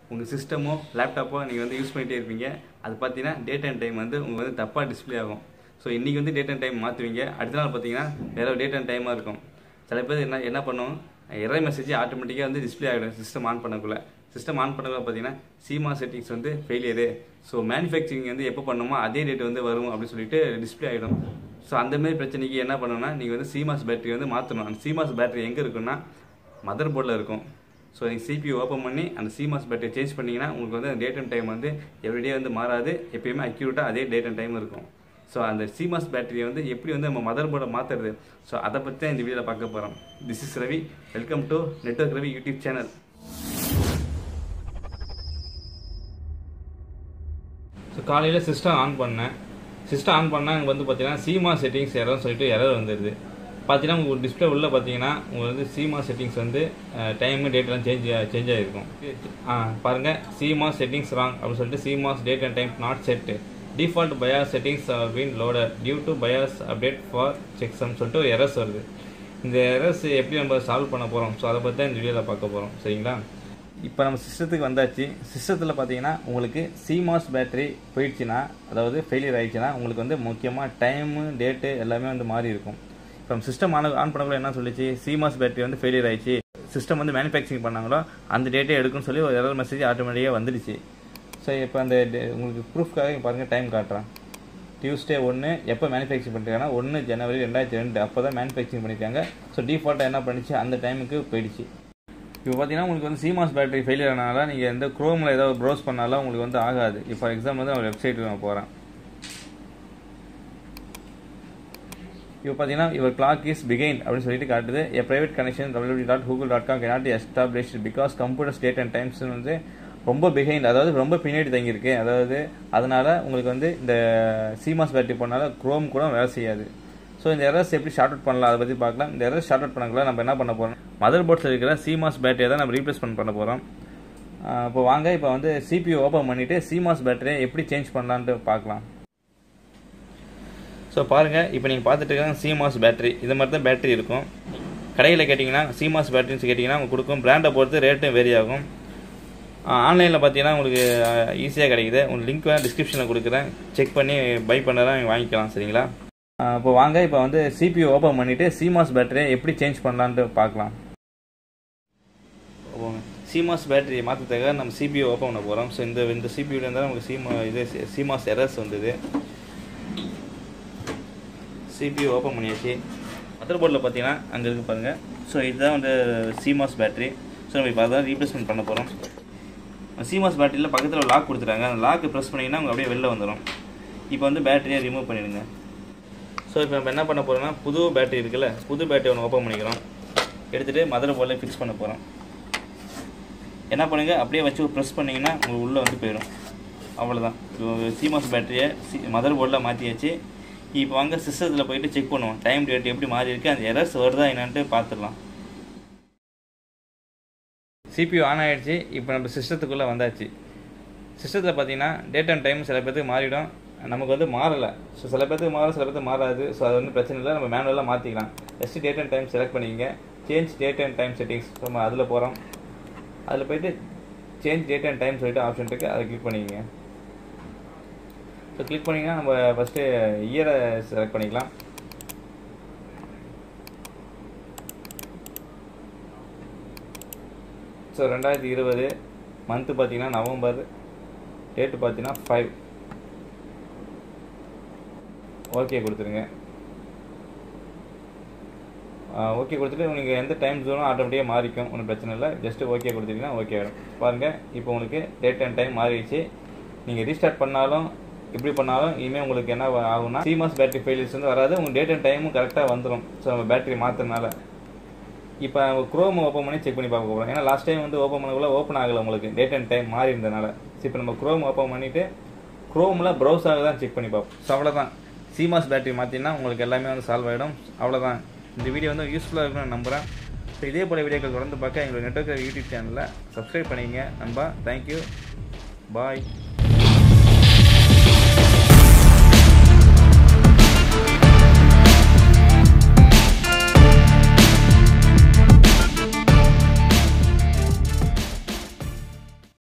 உங்கள் சிஸ்டமோ லேப்டாப்போ நீங்கள் வந்து யூஸ் பண்ணிகிட்டே இருப்பீங்க அது பார்த்தீங்கன்னா டேட் அண்ட் டைம் வந்து உங்களுக்கு வந்து தப்பாக டிஸ்ப்ளே ஆகும் ஸோ இன்றைக்கி வந்து டேட் அண்ட் டைம் மாற்றுவீங்க அடுத்த நாள் பார்த்தீங்கன்னா வேறு டேட் அண்ட் டைமாக இருக்கும் சில பேர் என்ன என்ன பண்ணும் எரர் மெசேஜ் ஆட்டோமேட்டிக்காக வந்து டிஸ்ப்ளே ஆகிடும் சிஸ்டம் ஆன் பண்ணக்குள்ள சிஸ்டம் ஆன் பண்ணக்குள்ள பார்த்தீங்கன்னா சீமா செட்டிங்ஸ் வந்து ஃபெயிலியரு ஸோ மேனுஃபேக்சரிங் வந்து எப்போ பண்ணுமோ அதே டேட் வந்து வரும் அப்படின்னு சொல்லிட்டு டிஸ்ப்ளே ஆகிடும் ஸோ அந்த மாதிரி பிரச்சனைக்கு என்ன பண்ணணும்னா நீங்கள் வந்து சீமாஸ் பேட்டரி வந்து மாற்றணும் அந்த சீமாஸ் பேட்டரி எங்கே இருக்குன்னா மதர் போர்டில் இருக்கும் ஸோ நீங்கள் சிபியூ ஓப்பன் பண்ணி அந்த சிமாஸ் பேட்டரி சேஞ்ச் பண்ணிங்கன்னா உங்களுக்கு வந்து டேட் அண்ட் டைம் வந்து எவ்ரிடே வந்து மாறாது எப்பயுமே அக்யூரேட்டாக அதே டேட் அண்ட் டைம் இருக்கும் ஸோ அந்த சிமாஸ் பேட்டரியை வந்து எப்படி வந்து நம்ம மதர் போர்டை மாற்றுறது ஸோ அதை பற்றி தான் இந்த வீடியோவில் பார்க்க போகிறோம் this is Ravi welcome to network Ravi YouTube channel so காலையில் சிஸ்டம் ஆன் பண்ணேன் சிஸ்டம் ஆன் பண்ணால் எனக்கு வந்து பார்த்தீங்கன்னா சீமா செட்டிங்ஸ் எரர்னு சொல்லிட்டு எரர் வந்துடுது பார்த்தீங்கன்னா உங்களுக்கு டிஸ்பிளே உள்ள பார்த்தீங்கன்னா உங்களுக்கு வந்து சீமா செட்டிங்ஸ் வந்து டைமு டேட்லாம் சேஞ்ச் சேஞ்ச் ஆகிருக்கும் ஆ பாருங்கள் சீமா செட்டிங்ஸ் ராங் அப்படின்னு சொல்லிட்டு CMOS date and time not set default BIOS settings been loaded due to BIOS update for checksum சொல்லிட்டு ஒரு எரர்ஸ் வருது இந்த எரர்ஸ் எப்படி நம்ம சால்வ் பண்ண போகிறோம் ஸோ அதை பற்றி தான் இந்த வீடியோவில் பார்க்க போகிறோம் சரிங்களா இப்போ நம்ம சிஸ்டத்துக்கு வந்தாச்சு சிஸ்டத்தில் பார்த்தீங்கன்னா உங்களுக்கு சிமாஸ் பேட்டரி போயிடுச்சுன்னா அதாவது ஃபெயிலியர் ஆயிடுச்சுன்னா உங்களுக்கு வந்து முக்கியமாக டைமு டேட்டு எல்லாமே வந்து மாறி இருக்கும் இப்போ நம்ம சிஸ்டம் ஆன் ஆன் பண்ணக்குள்ள என்ன சொல்லிச்சு சிமாஸ் பேட்டரி வந்து ஃபெயிலியர் ஆயிடுச்சு சிஸ்டம் வந்து மேனுஃபேக்சரிங் பண்ணாங்களோ அந்த டேட்டே எடுக்கும்னு சொல்லி ஒரு எரர் மெசேஜ் ஆட்டோமேட்டிக்காக வந்துடுச்சு ஸோ இப்போ அந்த உங்களுக்கு ப்ரூஃப்காக இங்கே பாருங்கள் டைம் காட்டுறேன் டியூஸ்டே ஒன்று எப்போ மேனுஃபேக்சரிங் பண்ணிருக்காங்கன்னா ஒன்று ஜனவரி ரெண்டாயிரத்தி ரெண்டு அப்போ தான் மேனுஃபேக்சரிங் பண்ணியிருக்காங்க ஸோ டிஃபால்ட்டாக என்ன பண்ணிச்சு அந்த டைமுக்கு போயிடுச்சு இப்போ பார்த்தீங்கன்னா உங்களுக்கு வந்து சிமாஸ் பேட்டரி ஃபெயிலியர் ஆனால நீங்கள் எந்த குரோமில் ஏதாவது ப்ரௌஸ் பண்ணாலும் உங்களுக்கு வந்து ஆகாது இப்போ ஃபார் எக்ஸாம்பிள் வந்து நான் வெப்சைட்டுக்கு நான் போகிறேன் இப்போ பார்த்தீங்கன்னா இவர் கிளாக் இஸ் பிகைன் அப்படின்னு சொல்லிட்டு காட்டுது a private connection W dot Google dot com cannot establish because computer state and times வந்து ரொம்ப பிஹைண்ட் அதாவது ரொம்ப பின்னாடி தங்கியிருக்கு அதாவது அதனால உங்களுக்கு வந்து இந்த சிமாஸ் பேட்டரி போனால குரோம் கூட வேலை செய்யாது ஸோ இந்த எரர்ஸ் எப்படி ஷார்ட் அவுட் பண்ணலாம் அதை பற்றி பார்க்கலாம் இந்த எரர்ஸ் ஷார்ட் அவுட் பண்ணக்குள்ள நம்ம என்ன பண்ண போகிறோம் மதர் போர்ட்ஸில் இருக்கிற சிமாஸ் பேட்டரியை தான் நம்ம ரீப்ளேஸ்மெண்ட் பண்ண போகிறோம் இப்போ வாங்க இப்போ வந்து சிபியூ ஓப்பன் பண்ணிவிட்டு சிமாஸ் பேட்டரியை எப்படி சேஞ்ச் பண்ணலான்ட்டு பார்க்கலாம் ஸோ பாருங்கள் இப்போ நீங்கள் பார்த்துட்டு இருக்காங்க சிமாஸ் பேட்டரி இது மாதிரி தான் பேட்டரி இருக்கும் கடையில் கேட்டிங்கன்னா சிமாஸ் பேட்டரின்னு கேட்டிங்கன்னா உங்களுக்கு கொடுக்கும் பிராண்டை பொறுத்து ரேட்டும் வேரி ஆகும் ஆன்லைனில் பார்த்தீங்கன்னா உங்களுக்கு ஈஸியாக கிடைக்குது உங்களுக்கு லிங்க் வேணால் டிஸ்கிரிப்ஷனில் கொடுக்குறேன் செக் பண்ணி பை பண்ணலாம் வாங்கிக்கலாம் சரிங்களா இப்போ வாங்க இப்போ வந்து சிபியூ ஓப்பன் பண்ணிவிட்டு சிமாஸ் பேட்டரியை எப்படி சேஞ்ச் பண்ணலான்ட்டு பார்க்கலாம் சிமாஸ் பேட்டரியை மாற்றத்துக்காக நம்ம சிபியூ ஓப்பன் பண்ண போகிறோம் ஸோ இந்த இந்த சிபியூல இருந்தால் நமக்கு சிமா இது சிமாஸ் எரர்ஸ் வந்தது சிபியூ ஓப்பன் பண்ணியாச்சு மதர் போர்டில் பார்த்தீங்கன்னா அங்கே இருக்குது பாருங்கள் ஸோ இதுதான் வந்து சிமாஸ் பேட்டரி ஸோ நம்ம இப்போ அதான் ரீப்ளேஸ்மெண்ட் பண்ண போகிறோம் சிமாஸ் பேட்டரியில் பக்கத்தில் லாக் கொடுத்துட்டாங்க அந்த லாக்கு ப்ரெஸ் பண்ணிங்கன்னா அவங்க அப்படியே வெளில வந்துடும் இப்போ வந்து பேட்டரியை ரிமூவ் பண்ணிடுங்க ஸோ இப்போ நம்ம என்ன பண்ண போகிறோம்னா புது பேட்டரி இருக்குல்ல புது பேட்டரி ஒன்று ஓப்பன் பண்ணிக்கிறோம் எடுத்துகிட்டு மதர் போர்டில் ஃபிக்ஸ் பண்ண போகிறோம் என்ன பண்ணுங்கள் அப்படியே வச்சு ப்ரெஸ் பண்ணிங்கன்னா உங்களுக்கு உள்ளே வந்து போயிடும் அவ்வளோதான் சிமாஸ் பேட்டரியை சி மதர் போர்டில் மாற்றியாச்சு இப்போ வாங்க சிஸ்டத்தில் போயிட்டு செக் பண்ணுவோம் டைம் டேட் எப்படி மாறி இருக்குது அந்த எரர்ஸ் வருதா என்னன்ட்டு பார்த்துடலாம் சிபியூ ஆன் ஆகிடுச்சு இப்போ நம்ம சிஸ்டத்துக்குள்ளே வந்தாச்சு சிஸ்டத்தில் பார்த்தீங்கன்னா டேட் அண்ட் டைம் சில பேர்த்துக்கு மாறிடும் நமக்கு வந்து மாறலை ஸோ சில பேர்த்துக்கு மாறும் சில பேர்த்துக்கு மாறாது ஸோ அது வந்து பிரச்சனை இல்லை நம்ம மேனுவலாக மாற்றிக்கலாம் just date and time select பண்ணிக்கங்க change date and time settings நம்ம அதில் போகிறோம் அதில் போயிட்டு சேஞ்ச் டேட் அண்ட் டைம் சொல்லிட்டு ஆப்ஷன் இருக்குது அதை கிளிக் பண்ணிக்கங்க ஸோ கிளிக் பண்ணிங்கன்னா நம்ம ஃபஸ்ட்டு இயரை செலக்ட் பண்ணிக்கலாம் ஸோ ரெண்டாயிரத்தி இருபது மந்த்து பார்த்தீங்கன்னா நவம்பர் டேட்டு பார்த்தீங்கன்னா ஃபைவ் ஓகே கொடுத்துருங்க ஓகே கொடுத்துட்டு உங்களுக்கு எந்த டைம் ஜோனும் ஆட்டோமேட்டிக்காக மாறிக்கும் ஒன்றும் பிரச்சனை இல்லை ஜஸ்ட்டு ஓகே கொடுத்துட்டீங்கன்னா ஓகே ஆகிடும் பாருங்கள் இப்போ உங்களுக்கு டேட் அண்ட் டைம் மாறிடுச்சு நீங்கள் ரீஸ்டார்ட் பண்ணாலும் இப்படி பண்ணாலும் இனிமேல் உங்களுக்கு என்ன ஆகும்னா சிமாஸ் பேட்டரி ஃபெயிலியர்ஸ் வந்து வராது உங்கள் டேட் அண்ட் டைமும் கரெக்டாக வந்துடும் ஸோ நம்ம பேட்டரி மாற்றுறதுனால இப்போ குரோம் ஓப்பன் பண்ணி செக் பண்ணி பார்க்க போகிறோம் ஏன்னா லாஸ்ட் டைம் வந்து ஓப்பன் பண்ணக்குள்ள ஓப்பன் ஆகலை உங்களுக்கு டேட் அண்ட் டைம் மாறி இருந்தனால இப்போ நம்ம குரோம் ஓப்பன் பண்ணிவிட்டு குரோமில் ப்ரௌஸ் ஆக தான் செக் பண்ணி பார்ப்போம் ஸோ அவ்வளோதான் சிமாஸ் பேட்டரி மாற்றினா உங்களுக்கு எல்லாமே வந்து சால்வ் ஆகிடும் அவ்வளோதான் இந்த வீடியோ வந்து யூஸ்ஃபுல்லாக இருக்கும்னு நம்புகிறேன் ஸோ இதே போல் வீடியோக்கள் தொடர்ந்து பார்க்க எங்களோட நெட்ஒர்க் யூடியூப் சேனலில் சப்ஸ்கிரைப் பண்ணிங்க நண்பா தேங்க்யூ பாய்